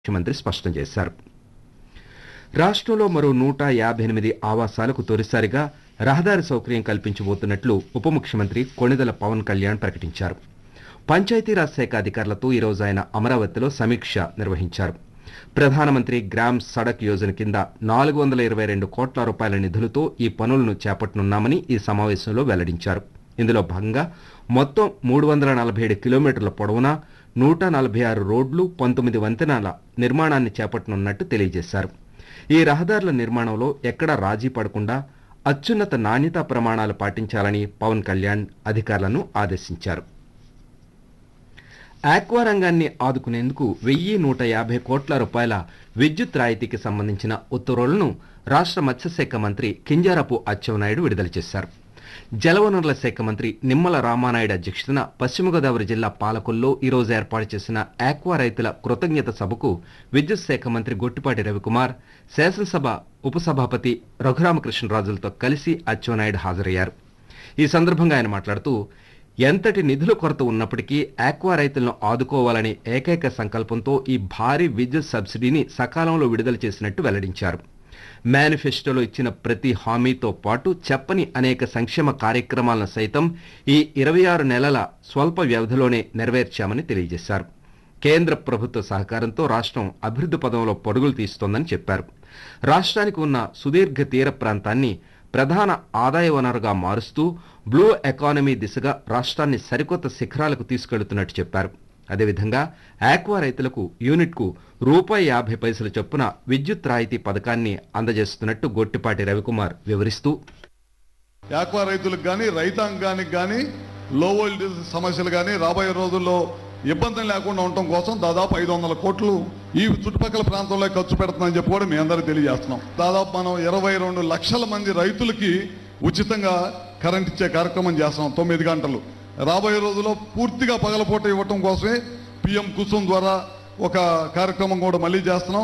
ముఖ్యమంత్రి స్పష్టం చేశారు రాష్ట్రంలో మరో నూట యాభై ఎనిమిది ఆవాసాలకు తొలిసారిగా రహదారి సౌకర్యం కల్పించబోతున్నట్లు ఉప ముఖ్యమంత్రి కొణిదెల పవన్ కళ్యాణ్ ప్రకటించారు పంచాయతీరాజ్ శాఖ అధికారులతో ఈరోజు ఆయన అమరావతిలో సమీక్ష నిర్వహించారు ప్రధానమంత్రి గ్రామ్ సడక్ యోజన కింద నాలుగు వందల ఇరవై రెండు కోట్ల రూపాయల నిధులతో ఈ పనులను చేపట్టనున్నామని ఈ సమావేశంలో వెల్లడించారు ఇందులో భాగంగా మొత్తం మూడు వందల నలభై ఏడు కిలోమీటర్ల పొడవున నూట నలభై ఆరు రోడ్లు పంతొమ్మిది వంతెనల నిర్మాణాన్ని చేపట్టనున్నట్టు తెలియజేశారు ఈ రహదారుల నిర్మాణంలో ఎక్కడా రాజీ పడకుండా అత్యున్నత నాణ్యతా ప్రమాణాలు పాటించాలని పవన్ కళ్యాణ్ అధికారులను ఆదేశించారు ఆక్వా రంగాన్ని ఆదుకునేందుకు వెయ్యి నూట యాభై కోట్ల రూపాయల విద్యుత్ రాయితీకి సంబంధించిన ఉత్తర్వులను రాష్ట్ర మత్స్యశాఖ మంత్రి కింజారపు అచ్చెన్నాయుడు విడుదల చేశారు జలవనరుల శాఖ మంత్రి నిమ్మల రామానాయుడు అధ్యక్షతన పశ్చిమ గోదావరి జిల్లా పాలకొల్లో ఈ రోజు ఏర్పాటు చేసిన ఆక్వా రైతుల కృతజ్ఞత సభకు విద్యుత్ శాఖ మంత్రి గొట్టిపాటి రవికుమార్ శాసనసభ ఉపసభాపతి రఘురామకృష్ణరాజులతో కలిసి అచ్చెన్నాయుడు హాజరయ్యారు ఈ సందర్భంగా ఆయన మాట్లాడుతూ ఎంతటి నిధుల కొరత ఉన్నప్పటికీ ఆక్వా రైతులను ఆదుకోవాలనే ఏకైక సంకల్పంతో ఈ భారీ విద్యుత్ సబ్సిడీని సకాలంలో విడుదల చేసినట్టు వెల్లడించారు మేనిఫెస్టోలో ఇచ్చిన ప్రతి హామీతో పాటు చెప్పని అనేక సంక్షేమ కార్యక్రమాలను సైతం ఈ ఇరవై ఆరు నెలల స్వల్ప వ్యవధిలోనే నెరవేర్చామని తెలియజేశారు కేంద్ర ప్రభుత్వ సహకారంతో రాష్ట్రం అభివృద్ధి పదంలో పరుగులు తీస్తోందని చెప్పారు రాష్ట్రానికి ఉన్న సుదీర్ఘ తీర ప్రాంతాన్ని ప్రధాన ఆదాయ వనరుగా మారుస్తూ బ్లూ ఎకానమీ దిశగా రాష్ట్రాన్ని సరికొత్త శిఖరాలకు తీసుకెళ్తున్నట్టు చెప్పారు అదేవిధంగా ఆక్వా రైతులకు యూనిట్కు రూపాయి యాభై పైసల చొప్పున విద్యుత్ రాయితీ పథకాన్ని అందజేస్తున్నట్టు గొట్టిపాటి రవికుమార్ వివరిస్తూ ఆక్వా రైతులకు కానీ రైతాంగానికి కానీ లో వోల్టేజ్ సమస్యలు కానీ రాబోయే రోజుల్లో ఇబ్బందులు లేకుండా ఉండటం కోసం దాదాపు ఐదు వందల కోట్లు ఈ చుట్టుపక్కల ప్రాంతంలో ఖర్చు పెడుతుందని చెప్పి కూడా మీ అందరికీ తెలియజేస్తున్నాం దాదాపు మనం ఇరవై రెండు లక్షల మంది రైతులకి ఉచితంగా కరెంట్ ఇచ్చే కార్యక్రమం చేస్తున్నాం తొమ్మిది గంటలు రాబోయే రోజుల్లో పూర్తిగా పగలపూట ఇవ్వటం కోసమే పిఎం కుసుమ్ ద్వారా ఒక కార్యక్రమం కూడా మళ్ళీ చేస్తున్నాం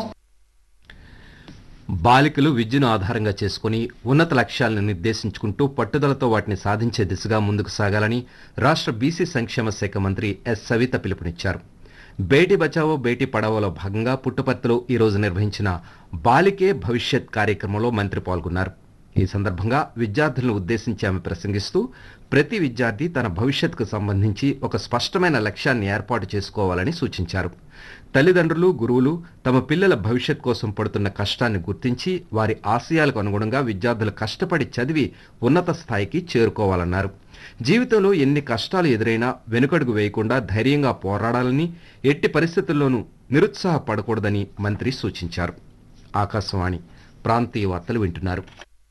బాలికలు విద్యను ఆధారంగా చేసుకుని ఉన్నత లక్ష్యాలను నిర్దేశించుకుంటూ పట్టుదలతో వాటిని సాధించే దిశగా ముందుకు సాగాలని రాష్ట్ర బీసీ సంక్షేమ శాఖ మంత్రి ఎస్ సవిత పిలుపునిచ్చారు బేటీ బచావో బేటీ పడావోలో భాగంగా పుట్టపర్తిలో ఈరోజు నిర్వహించిన బాలికే భవిష్యత్ కార్యక్రమంలో మంత్రి పాల్గొన్నారు ఈ సందర్భంగా విద్యార్థులను ఉద్దేశించి ఆమె ప్రసంగిస్తూ ప్రతి విద్యార్థి తన భవిష్యత్తుకు సంబంధించి ఒక స్పష్టమైన లక్ష్యాన్ని ఏర్పాటు చేసుకోవాలని సూచించారు తల్లిదండ్రులు గురువులు తమ పిల్లల భవిష్యత్ కోసం పడుతున్న కష్టాన్ని గుర్తించి వారి ఆశయాలకు అనుగుణంగా విద్యార్థులు కష్టపడి చదివి ఉన్నత స్థాయికి చేరుకోవాలన్నారు జీవితంలో ఎన్ని కష్టాలు ఎదురైనా వెనుకడుగు వేయకుండా ధైర్యంగా పోరాడాలని ఎట్టి పరిస్థితుల్లోనూ నిరుత్సాహపడకూడదని మంత్రి సూచించారు ఆకాశవాణి ప్రాంతీయ వార్తలు వింటున్నారు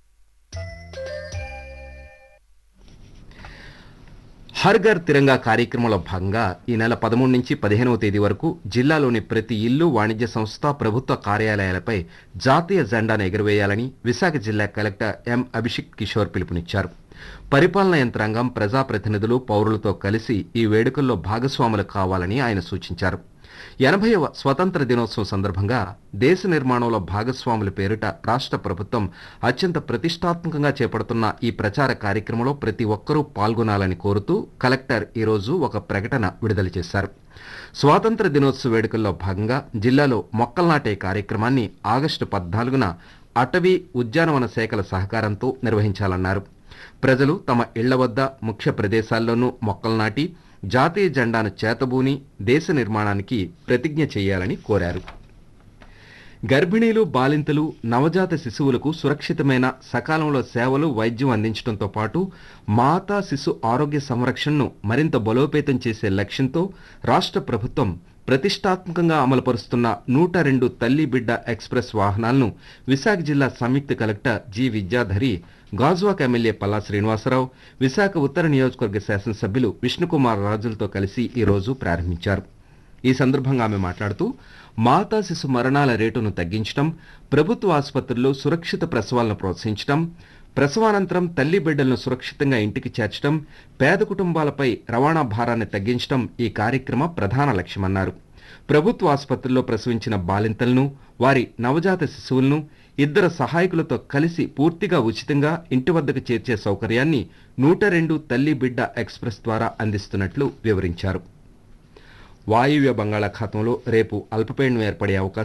హర్ ఘర్ తిరంగా కార్యక్రమంలో భాగంగా ఈ నెల పదమూడు నుంచి పదిహేనవ తేదీ వరకు జిల్లాలోని ప్రతి ఇల్లు వాణిజ్య సంస్థ ప్రభుత్వ కార్యాలయాలపై జాతీయ జెండాను ఎగురవేయాలని విశాఖ జిల్లా కలెక్టర్ ఎం అభిషేక్ కిషోర్ పిలుపునిచ్చారు పరిపాలనా యంత్రాంగం ప్రజాప్రతినిధులు పౌరులతో కలిసి ఈ వేడుకల్లో భాగస్వాములు కావాలని ఆయన సూచించారు ఎనభైవ స్వతంత్ర దినోత్సవం సందర్భంగా దేశ నిర్మాణంలో భాగస్వాముల పేరిట రాష్ట్ర ప్రభుత్వం అత్యంత ప్రతిష్టాత్మకంగా చేపడుతున్న ఈ ప్రచార కార్యక్రమంలో ప్రతి ఒక్కరూ పాల్గొనాలని కోరుతూ కలెక్టర్ ఈరోజు ఒక ప్రకటన విడుదల చేశారు స్వాతంత్ర దినోత్సవ వేడుకల్లో భాగంగా జిల్లాలో మొక్కలు నాటే కార్యక్రమాన్ని ఆగస్టు పద్నాలుగున అటవీ ఉద్యానవన శాఖల సహకారంతో నిర్వహించాలన్నారు ప్రజలు తమ ఇళ్ల వద్ద ముఖ్య ప్రదేశాల్లోనూ మొక్కలు నాటి జాతీయ జెండాను చేతబూని దేశ నిర్మాణానికి ప్రతిజ్ఞ చేయాలని కోరారు గర్భిణీలు బాలింతలు నవజాత శిశువులకు సురక్షితమైన సకాలంలో సేవలు వైద్యం అందించడంతో పాటు మాతా శిశు ఆరోగ్య సంరక్షణను మరింత బలోపేతం చేసే లక్ష్యంతో రాష్ట్ర ప్రభుత్వం ప్రతిష్టాత్మకంగా అమలుపరుస్తున్న నూట రెండు తల్లి బిడ్డ ఎక్స్ప్రెస్ వాహనాలను విశాఖ జిల్లా సంయుక్త collector G Vidyadhari Gajuwaka MLA Palla Srinivasarao Visakha ఉత్తర నియోజకవర్గ శాసనసభ్యులు విష్ణుకుమార్ రాజులతో కలిసి ఈ రోజు ప్రారంభించారు ఈ సందర్భంగా ఆమె మాట్లాడుతూ మాతా శిశు మరణాల రేటును తగ్గించడం ప్రభుత్వ ఆసుపత్రుల్లో సురక్షిత ప్రసవాలను ప్రోత్సహించడం ప్రసవానంతరం తల్లి బిడ్డలను సురక్షితంగా ఇంటికి చేర్చడం పేద కుటుంబాలపై రవాణా భారాన్ని తగ్గించడం ఈ కార్యక్రమ ప్రధాన లక్ష్యమన్నారు ప్రభుత్వ ఆసుపత్రుల్లో ప్రసవించిన బాలింతలను వారి నవజాత శిశువులను ఇద్దరు సహాయకులతో కలిసి పూర్తిగా ఉచితంగా ఇంటి వద్దకు చేర్చే సౌకర్యాన్ని నూట రెండు తల్లి బిడ్డ ఎక్స్ప్రెస్ ద్వారా అందిస్తున్నట్లు వివరించారు వాయువ్య బంగాళాఖాతంలో రేపు అల్పపీడనం ఏర్పడే అవకాశం